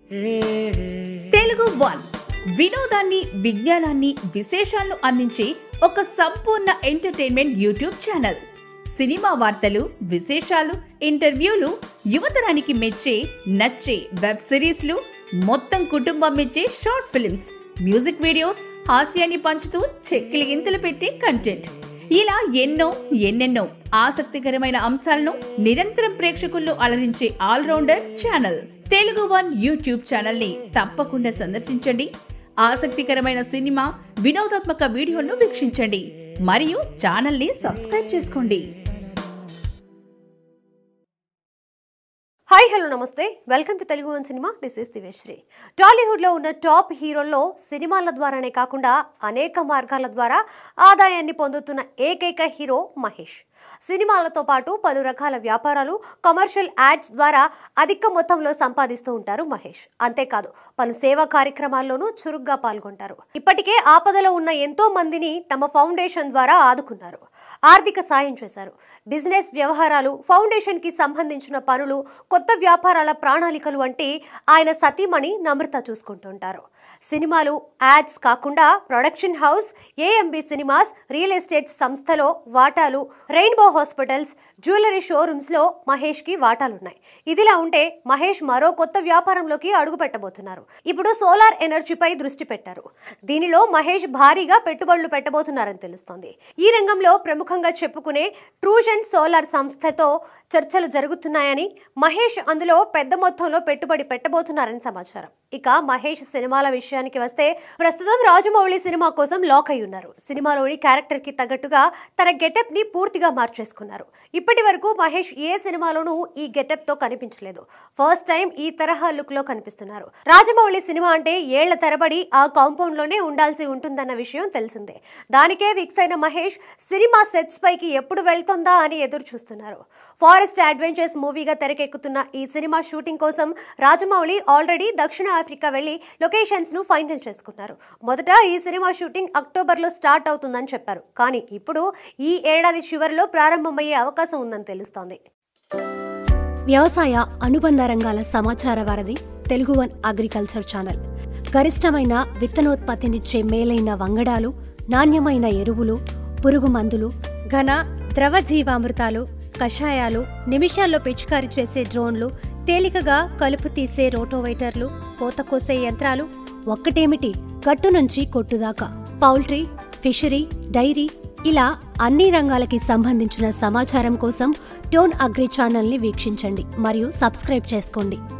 Telugu one వినోదాన్ని విజ్ఞానాన్ని విశేషాలను అందించే ఒక సంపూర్ణ ఎంటర్టైన్మెంట్ యూట్యూబ్ ఛానల్ సినిమా వార్తలు విశేషాలు ఇంటర్వ్యూలు యువతరానికి మెచ్చే నచ్చే వెబ్ సిరీస్లు మొత్తం కుటుంబం మెచ్చే షార్ట్ ఫిల్మ్స్ మ్యూజిక్ వీడియోస్ హాస్యాన్ని పంచుతూ చెక్కిలి గింతలు పెట్టే కంటెంట్ ఇలా ఎన్నో ఎన్నెన్నో ఆసక్తికరమైన అంశాలను నిరంతరం ప్రేక్షకుల్లో అలరించే allrounder channel Telugu one YouTube channel ని తప్పకుండా సందర్శించండి ఆసక్తికరమైన సినిమా వినోదాత్మక వీడియోలను వీక్షించండి మరియు ఛానల్ ని సబ్స్క్రైబ్ చేసుకోండి హాయ్ హలో నమస్తే welcome to Telugu one cinema this is దివేశ్రీ టాలీవుడ్లో ఉన్న టాప్ హీరోల్లో సినిమాల ద్వారానే కాకుండా అనేక మార్గాల ద్వారా ఆదాయాన్ని పొందుతున్న ఏకైక హీరో మహేష్ సినిమాలతో పాటు పలు రకాల వ్యాపారాలు కమర్షియల్ యాడ్స్ ద్వారా అధిక మొత్తంలో సంపాదిస్తూ ఉంటారు మహేష్ అంతేకాదు పలు సేవా కార్యక్రమాల్లోనూ చురుగ్గా పాల్గొంటారు ఇప్పటికే ఆపదలో ఉన్న ఎంతో మందిని తమ ఫౌండేషన్ ద్వారా ఆదుకున్నారు ఆర్థిక సాయం చేశారు బిజినెస్ వ్యవహారాలు ఫౌండేషన్ కి సంబంధించిన పనులు కొత్త వ్యాపారాల ప్రణాళికలు అంటే ఆయన సతీమణి నమ్రత చూసుకుంటుంటారు సినిమాలు యాడ్స్ కాకుండా production house AMB cinemas real estate సంస్థలో వాటాలు రెయిన్బో హాస్పిటల్స్ జ్యువెలరీ షోరూమ్స్ లో మహేష్ కి వాటాలున్నాయి ఇదిలా ఉంటే మహేష్ మరో కొత్త వ్యాపారంలోకి అడుగు పెట్టబోతున్నారు ఇప్పుడు సోలార్ ఎనర్జీపై దృష్టి పెట్టారు దీనిలో మహేష్ భారీగా పెట్టుబడులు పెట్టబోతున్నారని తెలుస్తోంది ఈ రంగంలో ప్రముఖంగా చెప్పుకునే ట్రూజన్ సోలార్ సంస్థతో చర్చలు జరుగుతున్నాయని మహేష్ అందులో పెద్ద మొత్తంలో పెట్టుబడి పెట్టబోతున్నారని సమాచారం ఇక మహేష్ సినిమాల విషయానికి వస్తే ప్రస్తుతం రాజమౌళి సినిమా కోసం లాక్ అయి ఉన్నారు సినిమాలోని క్యారెక్టర్ కి తగ్గట్టుగా తన గెటప్ ని పూర్తిగా మార్చేసుకున్నారు ఇప్పటి వరకు మహేష్ ఏ సినిమాలోనూ ఈ గెటప్ తో కనిపించలేదు ఫస్ట్ టైం ఈ తరహా లుక్ లో కనిపిస్తున్నారు రాజమౌళి సినిమా అంటే ఏళ్ల తరబడి ఆ కాంపౌండ్ లోనే ఉండాల్సి ఉంటుందన్న విషయం తెలిసిందే దానికే ఫిక్స్ అయిన మహేష్ సినిమా సెట్స్ పైకి ఎప్పుడు వెళ్తుందా అని ఎదురు చూస్తున్నారు ఫారెస్ట్ అడ్వెంచర్స్ మూవీగా తెరకెక్కుతున్న ఈ సినిమా షూటింగ్ కోసం రాజమౌళి ఆల్రెడీ దక్షిణ ఆఫ్రికా వెళ్లి లొకేషన్స్ ను ఫైనల్ చేసుకున్నారు మొదట ఈ సినిమా షూటింగ్ అక్టోబర్ లో స్టార్ట్ అవుతుందని చెప్పారు కానీ ఇప్పుడు ఈ ఏడాది చివరిలో ప్రారంభమయ్యే అవకాశం ఉందని తెలుస్తోంది వ్యవసాయ అనుబంధ రంగాల సమాచార వారధి తెలుగు వన్ అగ్రికల్చర్ ఛానల్ గరిష్టమైన విత్తనోత్పత్తినిచ్చే మేలైన వంగడాలు నాణ్యమైన ఎరువులు పురుగు మందులు ఘన ద్రవ జీవామృతాలు కషాయాలు నిమిషాల్లో పిచికారీ చేసే డ్రోన్లు తేలికగా కలుపు తీసే రోటోవైటర్లు కోత కోసే యంత్రాలు ఒక్కటేమిటి గట్టు నుంచి కొట్టుదాకా పౌల్ట్రీ ఫిషరీ డైరీ ఇలా అన్ని రంగాలకి సంబంధించిన సమాచారం కోసం టోన్ అగ్రి ఛానల్ని వీక్షించండి మరియు సబ్స్క్రైబ్ చేసుకోండి